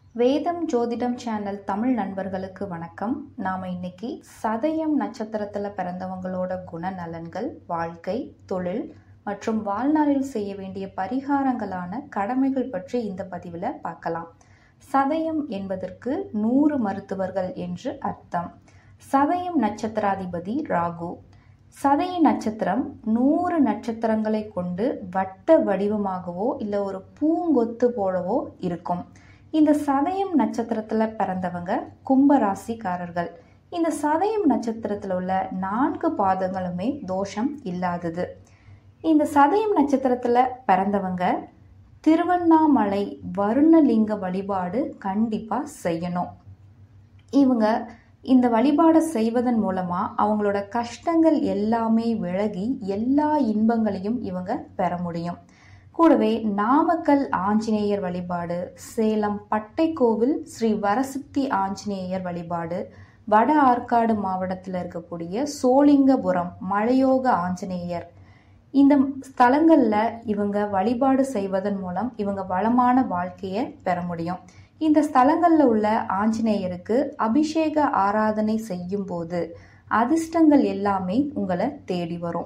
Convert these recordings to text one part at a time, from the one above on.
வேதம் ஜோதிடம் சேனல் தமிழ் நண்பர்களுக்கு வணக்கம் நாம் இன்னைக்கு சதயம் நட்சத்திரத்தில் பிறந்தவங்களோட குணநலன்கள் வாழ்க்கை தொழில் மற்றும் வாழ்நாளில் செய்ய வேண்டிய பரிகாரங்களான கடமைகள் பற்றி இந்த பதிவில் பார்க்கலாம் சதயம் என்பதற்கு நூறு மருத்துவர்கள் என்று அர்த்தம் சதயம் நட்சத்திராதிபதி ராகு சதய நட்சத்திரம் நூறு நட்சத்திரங்களை கொண்டு வட்ட வடிவமாகவோ இல்லை ஒரு பூங்கொத்து போலவோ இருக்கும் இந்த சதயம் நட்சத்திரத்தில் பிறந்தவங்க கும்பராசிக்காரர்கள் இந்த சதயம் நட்சத்திரத்தில் உள்ள நான்கு பாதங்களுமே தோஷம் இல்லாதது இந்த சதயம் நட்சத்திரத்தில் பிறந்தவங்க திருவண்ணாமலை வருணலிங்க வழிபாடு கண்டிப்பாக செய்யணும் இவங்க இந்த வழிபாடை செய்வதன் மூலமாக அவங்களோட கஷ்டங்கள் எல்லாமே விலகி எல்லா இன்பங்களையும் இவங்க பெற முடியும் கூடவே நாமக்கல் ஆஞ்சநேயர் வழிபாடு சேலம் பட்டைக்கோவில் ஸ்ரீ வரசித்தி ஆஞ்சநேயர் வழிபாடு வட ஆற்காடு மாவட்டத்தில் இருக்கக்கூடிய சோளிங்கபுரம் மலையோக ஆஞ்சநேயர் இந்த ஸ்தலங்களில் இவங்க வழிபாடு செய்வதன் மூலம் இவங்க வளமான வாழ்க்கையை பெற முடியும் இந்த ஸ்தலங்களில் உள்ள ஆஞ்சநேயருக்கு அபிஷேக ஆராதனை செய்யும் போது அதிர்ஷ்டங்கள் எல்லாமே உங்களை தேடி வரும்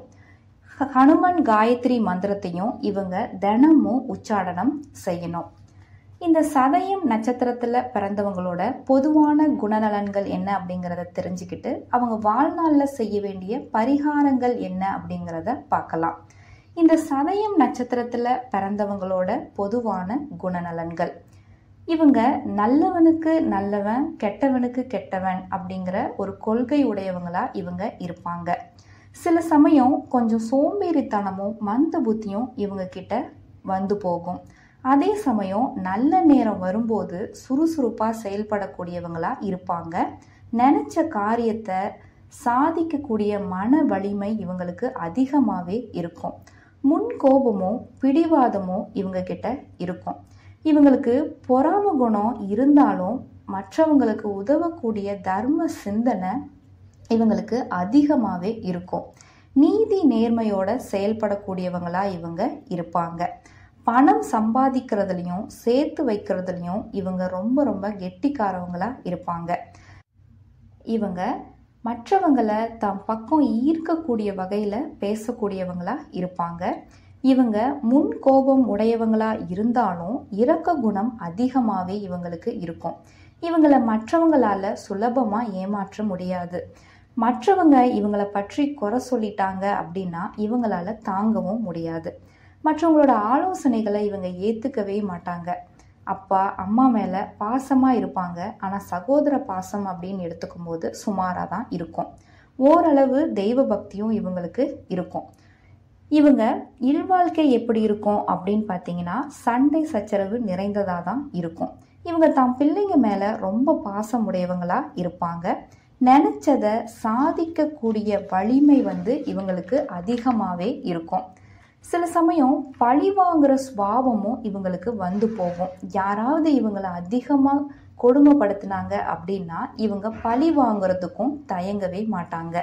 ஹனுமன் காயத்ரி மந்திரத்தையும் இவங்க தினமும் உச்சாடனம் செய்யணும் இந்த சதயம் நட்சத்திரத்தில் பிறந்தவங்களோட பொதுவான குணநலன்கள் என்ன அப்படிங்கிறத தெரிஞ்சுக்கிட்டு அவங்க வாழ்நாளில் செய்ய வேண்டிய பரிகாரங்கள் என்ன அப்படிங்கிறத பார்க்கலாம் இந்த சதயம் நட்சத்திரத்தில் பிறந்தவங்களோட பொதுவான குணநலன்கள் இவங்க நல்லவனுக்கு நல்லவன் கெட்டவனுக்கு கெட்டவன் அப்படிங்கிற ஒரு கொள்கை உடையவங்களா இவங்க இருப்பாங்க சில சமயம் கொஞ்சம் சோம்பேறித்தனமும் மந்த புத்தியும் இவங்க கிட்ட வந்து போகும் அதே சமயம் நல்ல நேரம் வரும்போது சுறுசுறுப்பாக செயல்படக்கூடியவங்களா இருப்பாங்க நினச்ச காரியத்தை சாதிக்கக்கூடிய மன வலிமை இவங்களுக்கு அதிகமாகவே இருக்கும் முன் கோபமோ பிடிவாதமோ இவங்க கிட்ட இருக்கும் இவங்களுக்கு பொறாம குணம் இருந்தாலும் மற்றவங்களுக்கு உதவக்கூடிய தர்ம சிந்தனை இவங்களுக்கு அதிகமாகவே இருக்கும் நீதி நேர்மையோட செயல்படக்கூடியவங்களா இவங்க இருப்பாங்க பணம் சம்பாதிக்கிறதுலையும் சேர்த்து வைக்கிறதுலையும் இவங்க ரொம்ப ரொம்ப கெட்டிக்காரவங்களா இருப்பாங்க இவங்க மற்றவங்களை தம் பக்கம் ஈர்க்கக்கூடிய வகையில் பேசக்கூடியவங்களா இருப்பாங்க இவங்க முன் கோபம் உடையவங்களா இருந்தாலும் இரக்க குணம் அதிகமாகவே இவங்களுக்கு இருக்கும் இவங்களை மற்றவங்களால சுலபமாக ஏமாற்ற முடியாது மற்றவங்க இவங்களை பற்றி குறை சொல்லிட்டாங்க அப்படின்னா இவங்களால தாங்கவும் முடியாது மற்றவங்களோட ஆலோசனைகளை இவங்க ஏற்றுக்கவே மாட்டாங்க அப்பா அம்மா மேலே பாசமாக இருப்பாங்க ஆனால் சகோதர பாசம் அப்படின்னு எடுத்துக்கும் போது சுமாராக தான் இருக்கும் ஓரளவு தெய்வ பக்தியும் இவங்களுக்கு இருக்கும் இவங்க இல்வாழ்க்கை எப்படி இருக்கும் அப்படின்னு பார்த்தீங்கன்னா சண்டை சச்சரவு நிறைந்ததாக தான் இருக்கும் இவங்க தாம் பிள்ளைங்க மேலே ரொம்ப பாசம் உடையவங்களா இருப்பாங்க நினச்சதை சாதிக்கக்கூடிய வலிமை வந்து இவங்களுக்கு அதிகமாகவே இருக்கும் சில சமயம் பழி வாங்குற சுவாபமும் இவங்களுக்கு வந்து போகும் யாராவது இவங்களை அதிகமாக கொடுமைப்படுத்தினாங்க அப்படின்னா இவங்க பழி வாங்குறதுக்கும் தயங்கவே மாட்டாங்க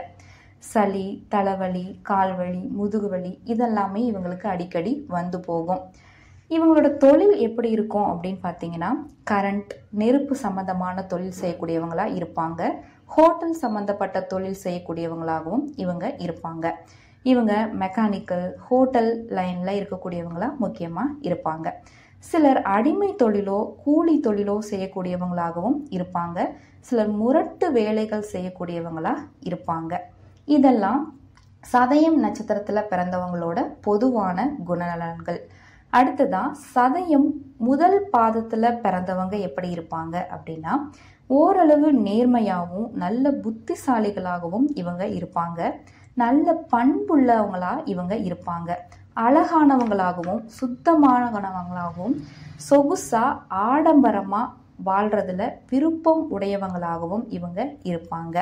சளி தலைவலி கால்வலி முதுகுவலி இதெல்லாமே இவங்களுக்கு அடிக்கடி வந்து போகும் இவங்களோட தொழில் எப்படி இருக்கும் அப்படின்னு பார்த்தீங்கன்னா கரண்ட் நெருப்பு சம்மந்தமான தொழில் செய்யக்கூடியவங்களா இருப்பாங்க ஹோட்டல் சம்மந்தப்பட்ட தொழில் செய்யக்கூடியவங்களாகவும் இவங்க இருப்பாங்க இவங்க மெக்கானிக்கல் ஹோட்டல் லைனில் இருக்கக்கூடியவங்களா முக்கியமாக இருப்பாங்க சிலர் அடிமை தொழிலோ கூலி தொழிலோ செய்யக்கூடியவங்களாகவும் இருப்பாங்க சிலர் முரட்டு வேலைகள் செய்யக்கூடியவங்களா இருப்பாங்க இதெல்லாம் சதயம் நட்சத்திரத்தில் பிறந்தவங்களோட பொதுவான குணநலன்கள் அடுத்ததான் சதயம் முதல் பாதத்தில் பிறந்தவங்க எப்படி இருப்பாங்க அப்படின்னா ஓரளவு நேர்மையாகவும் நல்ல புத்திசாலிகளாகவும் இவங்க இருப்பாங்க நல்ல பண்புள்ளவங்களா இவங்க இருப்பாங்க அழகானவங்களாகவும் சுத்தமானவங்களாகவும் சொகுசா ஆடம்பரமாக வாழ்றதுல விருப்பம் உடையவங்களாகவும் இவங்க இருப்பாங்க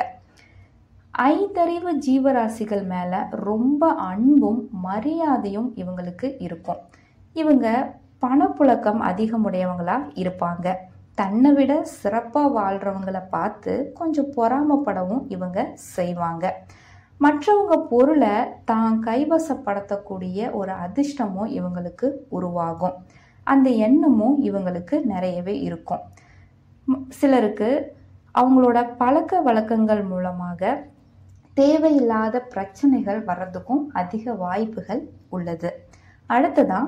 ஐந்தறிவு ஜீவராசிகள் மேலே ரொம்ப அன்பும் மரியாதையும் இவங்களுக்கு இருக்கும் இவங்க பணப்புழக்கம் அதிகமுடையவங்களா இருப்பாங்க தன்னை விட சிறப்பாக வாழ்கிறவங்களை பார்த்து கொஞ்சம் பொறாமப்படவும் இவங்க செய்வாங்க மற்றவங்க பொருளை தான் கைவசப்படுத்தக்கூடிய ஒரு அதிர்ஷ்டமும் இவங்களுக்கு உருவாகும் அந்த எண்ணமும் இவங்களுக்கு நிறையவே இருக்கும் ம், சிலருக்கு அவங்களோட பழக்க வழக்கங்கள் மூலமாக தேவையில்லாத பிரச்சனைகள் வர்றதுக்கும் அதிக வாய்ப்புகள் உள்ளது அடுத்ததான்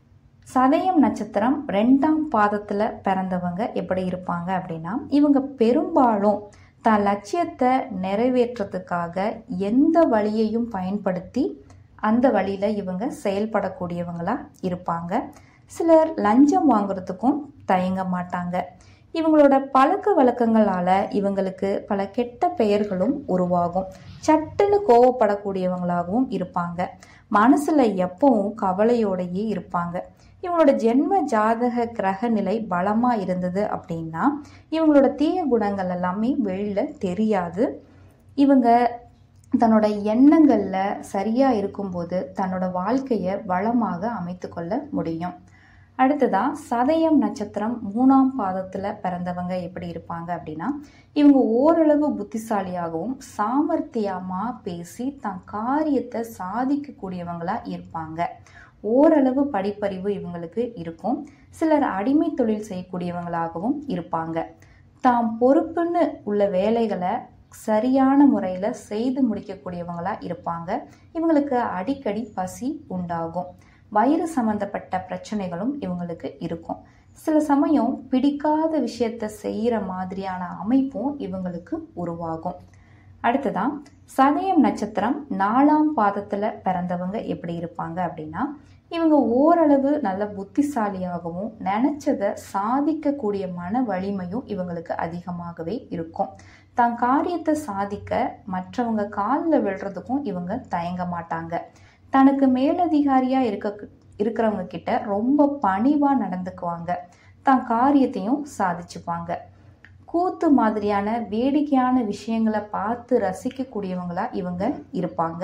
சதயம் நட்சத்திரம் ரெண்டாம் பாதத்தில் பிறந்தவங்க எப்படி இருப்பாங்க அப்படின்னா இவங்க பெரும்பாலும் தன் லட்சியத்தை நிறைவேற்றத்துக்காக எந்த வழியையும் பயன்படுத்தி அந்த வழியில் இவங்க செயல்படக்கூடியவங்களா இருப்பாங்க சிலர் லஞ்சம் வாங்குறதுக்கும் தயங்க மாட்டாங்க இவங்களோட பழக்க வழக்கங்களால் இவங்களுக்கு பல கெட்ட பெயர்களும் உருவாகும் சட்டுன்னு கோவப்படக்கூடியவங்களாகவும் இருப்பாங்க மனசில் எப்பவும் கவலையோடையே இருப்பாங்க இவங்களோட ஜென்ம ஜாதக கிரக நிலை பலமாக இருந்தது அப்படின்னா இவங்களோட தீய குணங்கள் எல்லாமே வெளியில் தெரியாது இவங்க தன்னோட எண்ணங்களில் சரியாக இருக்கும்போது தன்னோட வாழ்க்கையை வளமாக அமைத்து கொள்ள முடியும் அடுத்ததா சதயம் நட்சத்திரம் மூணாம் பாதத்தில் பிறந்தவங்க எப்படி இருப்பாங்க அப்படின்னா இவங்க ஓரளவு புத்திசாலியாகவும் சாமர்த்தியமாக பேசி தன் காரியத்தை சாதிக்கக்கூடியவங்களா இருப்பாங்க ஓரளவு படிப்பறிவு இவங்களுக்கு இருக்கும் சிலர் அடிமை தொழில் செய்யக்கூடியவங்களாகவும் இருப்பாங்க தாம் பொறுப்புன்னு உள்ள வேலைகளை சரியான முறையில் செய்து முடிக்கக்கூடியவங்களா இருப்பாங்க இவங்களுக்கு அடிக்கடி பசி உண்டாகும் வயிறு சம்பந்தப்பட்ட பிரச்சனைகளும் இவங்களுக்கு இருக்கும் சில சமயம் பிடிக்காத விஷயத்த செய்கிற மாதிரியான அமைப்பும் இவங்களுக்கு உருவாகும் அடுத்ததான் சதயம் நட்சத்திரம் நாலாம் பாதத்தில் பிறந்தவங்க எப்படி இருப்பாங்க அப்படின்னா இவங்க ஓரளவு நல்ல புத்திசாலியாகவும் நினைச்சதை சாதிக்கக்கூடிய மன வலிமையும் இவங்களுக்கு அதிகமாகவே இருக்கும் தான் காரியத்தை சாதிக்க மற்றவங்க காலில் விழுறதுக்கும் இவங்க தயங்க மாட்டாங்க தனக்கு மேலதிகாரியா இருக்க இருக்கிறவங்க கிட்ட ரொம்ப பணிவா நடந்துக்குவாங்க தான் காரியத்தையும் சாதிச்சுப்பாங்க கூத்து மாதிரியான வேடிக்கையான விஷயங்களை பார்த்து ரசிக்கக்கூடியவங்களா இவங்க இருப்பாங்க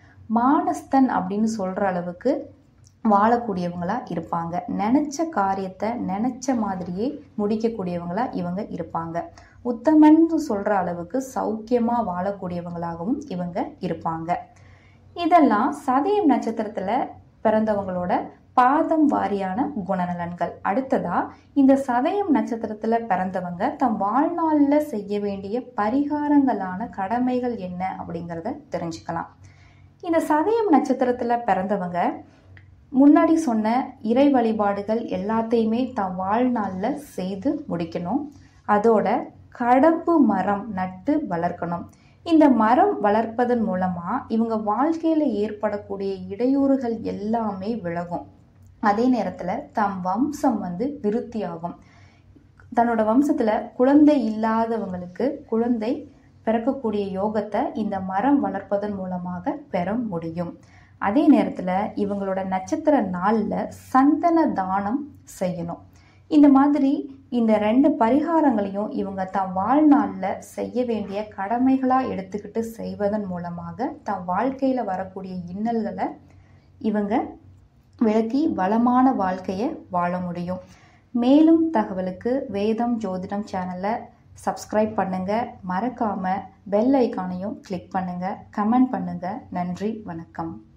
மானஸ்தன் அப்படின்னு சொல்ற அளவுக்கு வாழக்கூடியவங்களா இருப்பாங்க நினைச்ச காரியத்தை நினைச்ச மாதிரியே முடிக்கக்கூடியவங்களா இவங்க இருப்பாங்க உத்தமன்னு சொல்ற அளவுக்கு சௌக்கியமா வாழக்கூடியவங்களாகவும் இவங்க இருப்பாங்க இதெல்லாம் சதயம் நட்சத்திரத்துல பிறந்தவங்களோட பாதம் வாரியான குணநலன்கள் அடுத்ததா இந்த சதயம் நட்சத்திரத்துல பிறந்தவங்க தம் வாழ்நாள்ல செய்ய வேண்டிய பரிகாரங்களான கடமைகள் என்ன அப்படிங்கிறத தெரிஞ்சுக்கலாம் இந்த சதயம் நட்சத்திரத்துல பிறந்தவங்க முன்னாடி சொன்ன இறை வழிபாடுகள் எல்லாத்தையுமே தம் வாழ்நாள்ல செய்து முடிக்கணும் அதோட கடம்பு மரம் நட்டு வளர்க்கணும் இந்த மரம் வளர்ப்பதன் மூலமா இவங்க வாழ்க்கையில ஏற்படக்கூடிய இடையூறுகள் எல்லாமே விலகும் அதே நேரத்துல தம் வம்சம் வந்து விருத்தியாகும் தன்னோட வம்சத்துல குழந்தை இல்லாதவங்களுக்கு குழந்தை பிறக்கக்கூடிய யோகத்தை இந்த மரம் வளர்ப்பதன் மூலமாக பெற முடியும் அதே நேரத்துல இவங்களோட நட்சத்திர நாள்ல சந்தன தானம் செய்யணும் இந்த மாதிரி இந்த ரெண்டு பரிகாரங்களையும் இவங்க தம் வாழ்நாளில் செய்ய வேண்டிய கடமைகளாக எடுத்துக்கிட்டு செய்வதன் மூலமாக தம் வாழ்க்கையில் வரக்கூடிய இன்னல்களை இவங்க விளக்கி வளமான வாழ்க்கையை வாழ முடியும் மேலும் தகவலுக்கு வேதம் ஜோதிடம் சேனலை சப்ஸ்கிரைப் பண்ணுங்கள் மறக்காமல் பெல் ஐக்கானையும் கிளிக் பண்ணுங்கள் கமெண்ட் பண்ணுங்கள் நன்றி வணக்கம்